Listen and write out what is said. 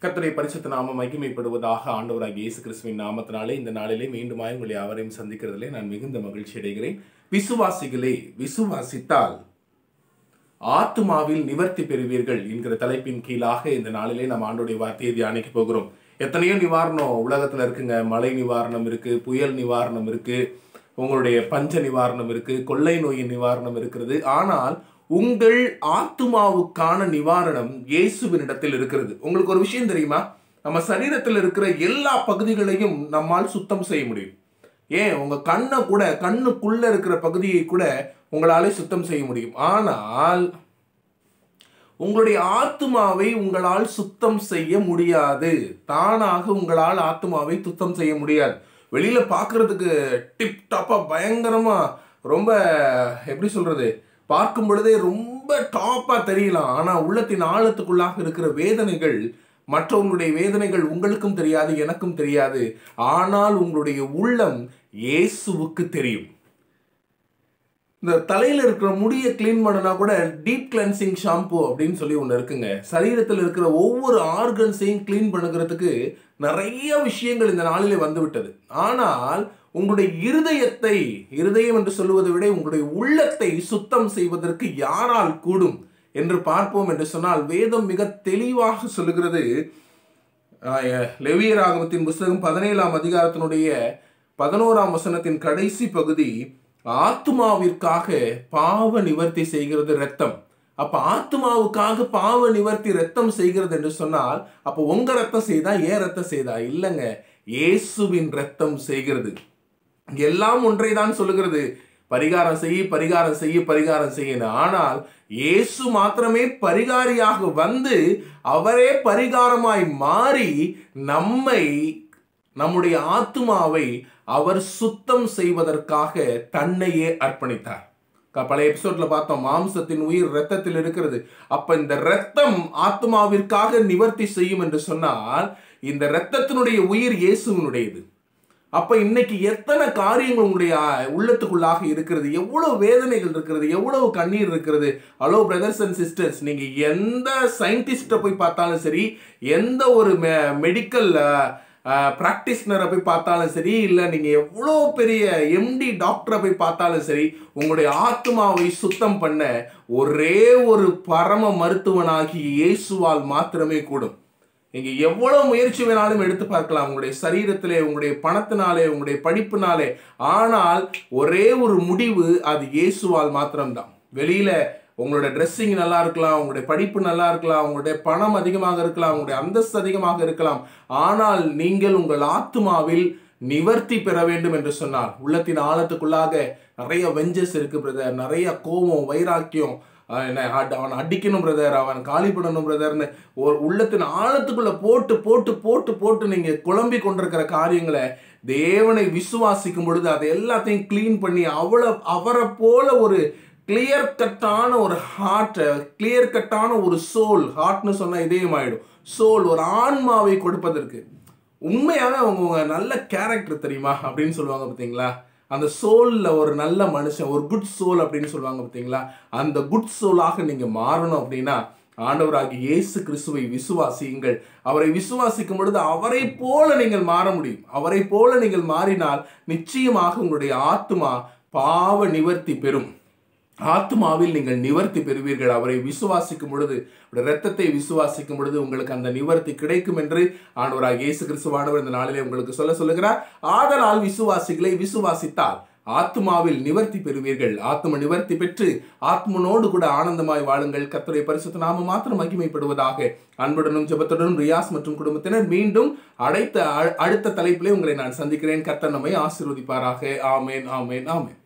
கர்த்தருடைய பரிசுத்த நாமம் மகிமைப்படுவதாக ஆண்டவராகிய இயேசு கிறிஸ்துவின் நாமத்தினாலே இந்த நாளிலே மீண்டுமாய் உங்களை யாவரையும் சந்திக்கிறதிலே நான் மிகுந்த மகிழ்ச்சி அடைகிறேன் விசுவாசிகளே விசுவாசித்தால் ஆத்துமாவில் நிவர்த்தி பெறுவீர்கள் என்கிற தலைப்பின் கீழாக இந்த நாளிலே நம்ம ஆண்டோடைய வார்த்தையை தியானிக்க போகிறோம் எத்தனையோ நிவாரணம் உலகத்துல இருக்குங்க மழை நிவாரணம் இருக்கு புயல் நிவாரணம் இருக்கு உங்களுடைய பஞ்ச நிவாரணம் இருக்கு கொள்ளை நோயின் நிவாரணம் இருக்கிறது ஆனால் உங்கள் ஆத்துமாவுக்கான நிவாரணம் இயேசுவினிடத்தில் இருக்கிறது உங்களுக்கு ஒரு விஷயம் தெரியுமா நம்ம சரீரத்தில் இருக்கிற எல்லா பகுதிகளையும் நம்மால் சுத்தம் செய்ய முடியும் ஏன் உங்க கண்ணை கூட கண்ணுக்குள்ள இருக்கிற பகுதியை கூட உங்களாலே சுத்தம் செய்ய முடியும் ஆனால் உங்களுடைய ஆத்துமாவை உங்களால் சுத்தம் செய்ய முடியாது தானாக உங்களால் ஆத்துமாவை சுத்தம் செய்ய முடியாது வெளியில பார்க்கிறதுக்கு டிப் டாப்பா பயங்கரமா ரொம்ப எப்படி சொல்றது பார்க்கும் பொழுதே ரொம்ப டாப்பா தெரியலாம் ஆனா உள்ளத்தின் ஆழத்துக்குள்ளாக இருக்கிற வேதனைகள் மற்றவங்களுடைய வேதனைகள் உங்களுக்கும் தெரியாது எனக்கும் தெரியாது ஆனால் உங்களுடைய உள்ளம் இயேசுவுக்கு தெரியும் இந்த தலையில இருக்கிற முடியை க்ளீன் பண்ணனா கூட டீப் கிளென்சிங் ஷாம்பு அப்படின்னு சொல்லி ஒன்று இருக்குங்க சரீரத்தில் இருக்கிற ஒவ்வொரு ஆர்கன்ஸையும் க்ளீன் பண்ணுகிறதுக்கு நிறைய விஷயங்கள் இந்த நாளிலே வந்து விட்டது ஆனால் உங்களுடைய இருதயத்தை இருதயம் என்று சொல்லுவதை விட உங்களுடைய உள்ளத்தை சுத்தம் செய்வதற்கு யாரால் கூடும் என்று பார்ப்போம் என்று சொன்னால் வேதம் மிக தெளிவாக சொல்லுகிறது லெவியராகமத்தின் புஸ்தகம் பதினேழாம் அதிகாரத்தினுடைய பதினோராம் வசனத்தின் கடைசி பகுதி ஆத்மாவிற்காக பாவ நிவர்த்தி செய்கிறது ரத்தம் அப்ப ஆத்மாவுக்காக பாவ நிவர்த்தி ரத்தம் செய்கிறது என்று சொன்னால் அப்ப உங்க ரத்தம் செய்தா ஏன் ரத்தம் செய்தா இல்லைங்க இயேசுவின் ரத்தம் செய்கிறது எல்லாம் ஒன்றை தான் சொல்லுகிறது பரிகாரம் செய்ய பரிகாரம் செய்ய பரிகாரம் செய்யணும் ஆனால் இயேசு மாத்திரமே பரிகாரியாக வந்து அவரே பரிகாரமாய் மாறி நம்மை நம்முடைய ஆத்மாவை அவர் சுத்தம் செய்வதற்காக தன்னையே அர்ப்பணித்தார் பழைய எபிசோட்ல பார்த்தோம் மாம்சத்தின் உயிர் ரத்தத்தில் இருக்கிறது அப்ப இந்த ரத்தம் ஆத்மாவிற்காக நிவர்த்தி செய்யும் என்று சொன்னால் இந்த ரத்தத்தினுடைய உயிர் இயேசுவினுடையது அப்ப இன்னைக்கு எத்தனை காரியங்கள் உங்களுடைய உள்ளத்துக்குள்ளாக இருக்கிறது எவ்வளவு வேதனைகள் இருக்கிறது எவ்வளவு கண்ணீர் இருக்கிறது ஹலோ பிரதர்ஸ் அண்ட் சிஸ்டர்ஸ் நீங்க எந்த சயின்டிஸ்ட போய் பார்த்தாலும் சரி எந்த ஒரு மெடிக்கல் ப்ராக்டிஸ்னரை போய் பார்த்தாலும் சரி இல்லை நீங்கள் எவ்வளோ பெரிய எம்டி டாக்டரை போய் பார்த்தாலும் சரி உங்களுடைய ஆத்மாவை சுத்தம் பண்ண ஒரே ஒரு பரம மருத்துவனாகி இயேசுவால் மாத்திரமே கூடும் நீங்க எவ்வளவு முயற்சி வேணாலும் எடுத்து பார்க்கலாம் உங்களுடைய சரீரத்திலே உங்களுடைய பணத்தினாலே உங்களுடைய படிப்பினாலே ஆனால் ஒரே ஒரு முடிவு அது இயேசுவால் மாத்திரம்தான் வெளியில உங்களோட ட்ரெஸ்ஸிங் நல்லா இருக்கலாம் உங்களுடைய படிப்பு நல்லா இருக்கலாம் உங்களுடைய பணம் அதிகமாக இருக்கலாம் உங்களுடைய அந்தஸ்து அதிகமாக இருக்கலாம் ஆனால் நீங்கள் உங்கள் ஆத்மாவில் நிவர்த்தி பெற வேண்டும் என்று சொன்னார் உள்ளத்தின் ஆழத்துக்குள்ளாக நிறைய வெஞ்சஸ் இருக்கு பிரதர் நிறைய கோபம் வைராக்கியம் அவன் அடிக்கணும் பிரதர் அவன் காலி பண்ணணும் பிரதர்னு ஒரு உள்ளத்தின் ஆழத்துக்குள்ள போட்டு போட்டு போட்டு போட்டு நீங்க குழம்பி கொண்டிருக்கிற காரியங்களை தேவனை விசுவாசிக்கும் பொழுது அதை எல்லாத்தையும் கிளீன் பண்ணி அவ்வளோ அவரை போல ஒரு கிளியர் கட்டான ஒரு ஹார்ட்டை கிளியர் கட்டான ஒரு சோல் ஹார்ட்னு சொன்னால் இதயம் ஆயிடும் சோல் ஒரு ஆன்மாவை கொடுப்பதற்கு உண்மையாகவே அவங்க நல்ல கேரக்டர் தெரியுமா அப்படின்னு சொல்லுவாங்க பார்த்தீங்களா அந்த சோலில் ஒரு நல்ல மனுஷன் ஒரு குட் சோல் அப்படின்னு சொல்லுவாங்க பார்த்தீங்களா அந்த குட் சோலாக நீங்கள் மாறணும் அப்படின்னா ஆண்டவராகி இயேசு கிறிஸ்துவை விசுவாசியுங்கள் அவரை விசுவாசிக்கும் பொழுது அவரை போல நீங்கள் மாற முடியும் அவரை போல நீங்கள் மாறினால் நிச்சயமாக உங்களுடைய ஆத்மா பாவ நிவர்த்தி பெறும் ஆத்மாவில் நீங்கள் நிவர்த்தி பெறுவீர்கள் அவரை விசுவாசிக்கும் பொழுது ரத்தத்தை விசுவாசிக்கும் பொழுது உங்களுக்கு அந்த நிவர்த்தி கிடைக்கும் என்று ஆண்டவராக இயேசு கிறிஸ்துவானவர் இந்த நாளிலே உங்களுக்கு சொல்ல சொல்லுகிறார் ஆதலால் விசுவாசிகளை விசுவாசித்தால் ஆத்மாவில் நிவர்த்தி பெறுவீர்கள் ஆத்ம நிவர்த்தி பெற்று ஆத்மனோடு கூட ஆனந்தமாய் வாழுங்கள் கத்துரை பரிசுத்த நாம மாத்திரம் மகிமைப்படுவதாக அன்புடனும் ஜெபத்துடனும் ரியாஸ் மற்றும் குடும்பத்தினர் மீண்டும் அடைத்த அடுத்த தலைப்பிலே உங்களை நான் சந்திக்கிறேன் கர்த்தர் நம்மை ஆசீர்வதிப்பாராக ஆமேன் ஆமேன் ஆமேன்